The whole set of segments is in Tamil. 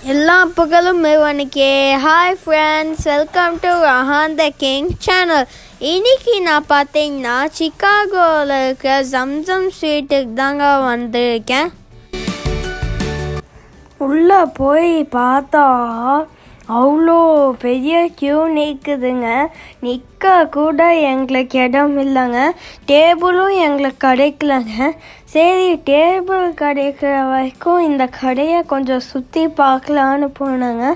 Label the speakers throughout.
Speaker 1: எல்லா புகழும் இவனுக்கே hi friends welcome to Rahan the king channel இன்னைக்கு நான் பார்த்தீங்கன்னா சிக்காகோவில் இருக்கிற ஜம்சம் ஸ்வீட்டுக்கு தாங்க வந்திருக்கேன் உள்ளே போய் பார்த்தா அவ்வளோ பெரிய க்யூ நிற்குதுங்க நிற்க கூட எங்களுக்கு இடம் இல்லைங்க டேபிளும் எங்களுக்கு கிடைக்கலங்க சரி டேபிள் கிடைக்கிற வரைக்கும் இந்த கடையை கொஞ்சம் சுற்றி பார்க்கலான்னு போனாங்க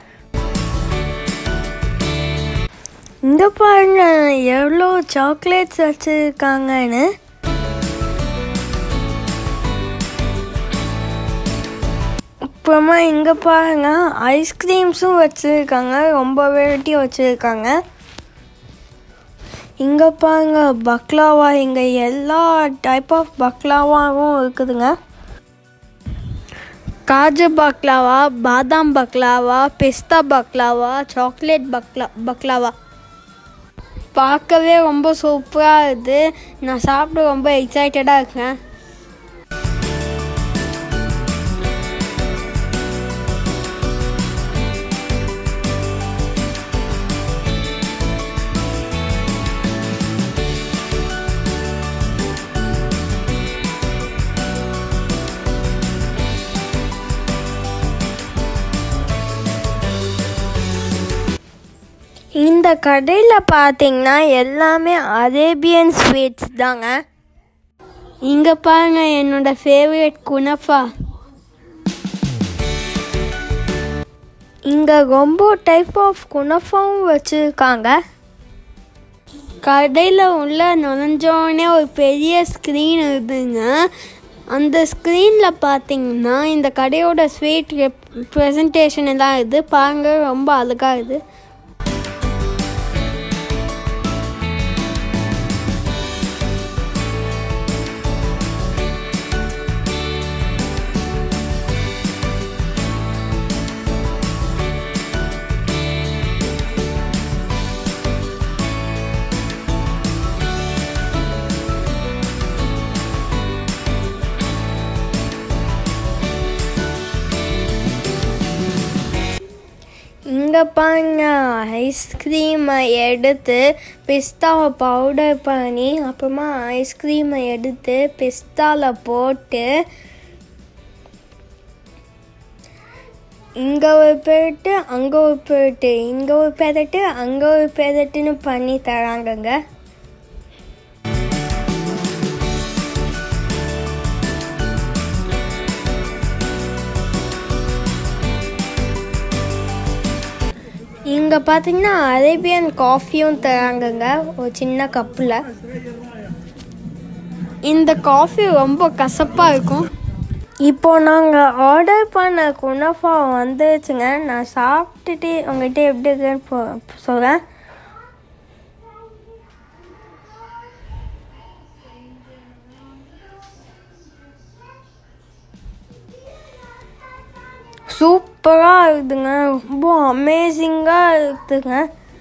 Speaker 1: இங்கே பாருங்க எவ்வளோ சாக்லேட்ஸ் வச்சுருக்காங்கன்னு அப்புறமா இங்கே பாருங்க ஐஸ்கிரீம்ஸும் வச்சுருக்காங்க ரொம்ப வெரைட்டி வச்சுருக்காங்க இங்கே பாருங்க பக்லாவா இங்கே எல்லா டைப் ஆஃப் பக்லாவாவும் இருக்குதுங்க காஜு பக்லாவா பாதாம் பக்லாவா பிஸ்தா பக்லாவா சாக்லேட் பக்லா பக்லாவா பார்க்கவே ரொம்ப சூப்பராக இருக்குது நான் சாப்பிட ரொம்ப எக்ஸைட்டடாக இருக்கேன் இந்த கடையில் பார்த்தீங்கன்னா எல்லாமே அரேபியன் ஸ்வீட்ஸ் தாங்க இங்கே பாருங்க என்னோட ஃபேவரட் குனஃபா இங்கே ரொம்ப டைப் ஆஃப் குனஃபாவும் வச்சுருக்காங்க கடையில் உள்ள நுழைஞ்சோடனே ஒரு பெரிய ஸ்க்ரீன் இருக்குதுங்க அந்த ஸ்க்ரீனில் பார்த்தீங்கன்னா இந்த கடையோட ஸ்வீட் ப்ரெசன்டேஷன் எல்லாம் இது பாருங்க ரொம்ப அழகாக இருக்குது இங்கே பாருங்க ஐஸ்கிரீமை எடுத்து பிஸ்தாவை பவுடர் பண்ணி அப்புறமா ஐஸ்கிரீமை எடுத்து பிஸ்தாவில் போட்டு இங்கே ஒரு பெரட்டு அங்கே ஒரு பெரட்டு இங்கே ஒரு பெரட்டு அங்கே ஒரு பெரட்டுன்னு பண்ணி தராங்கங்க இங்கே பார்த்தீங்கன்னா அரேபியன் காஃபியும் தராங்கங்க ஒரு சின்ன கப்பில் இந்த காஃபி ரொம்ப கசப்பாக இருக்கும் இப்போ நாங்கள் ஆர்டர் பண்ண குனஃபா வந்துருச்சுங்க நான் சாப்பிட்டுட்டு உங்ககிட்ட எப்படி இருக்குன்னு போ- சொல்கிறேன் சூப்பராக இருக்குதுங்க ரொம்ப அமேசிங்காக இருக்குதுங்க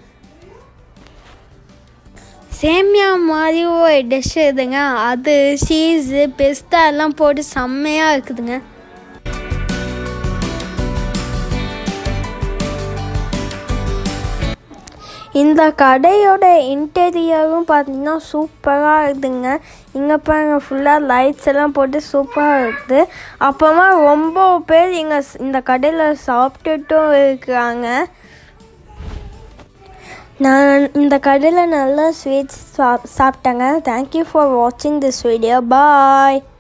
Speaker 1: சேமியா மாதிரி ஒரு டிஷ் இருக்குதுங்க அது சீஸு பிஸ்தா எல்லாம் போட்டு செம்மையாக இருக்குதுங்க இந்த கடையோட இன்டீரியரும் பார்த்தீங்கன்னா சூப்பராக இருக்குதுங்க இங்கே பாருங்க ஃபுல்லாக லைட்ஸ் எல்லாம் போட்டு சூப்பராக இருக்குது அப்புறமா ரொம்ப பேர் இங்கே இந்த கடையில் சாப்பிட்டுட்டும் இருக்கிறாங்க நான் இந்த கடையில் நல்லா ஸ்வீட்ஸ் சாப் சாப்பிட்டேங்க தேங்க்யூ ஃபார் வாட்சிங் திஸ் வீடியோ பாய்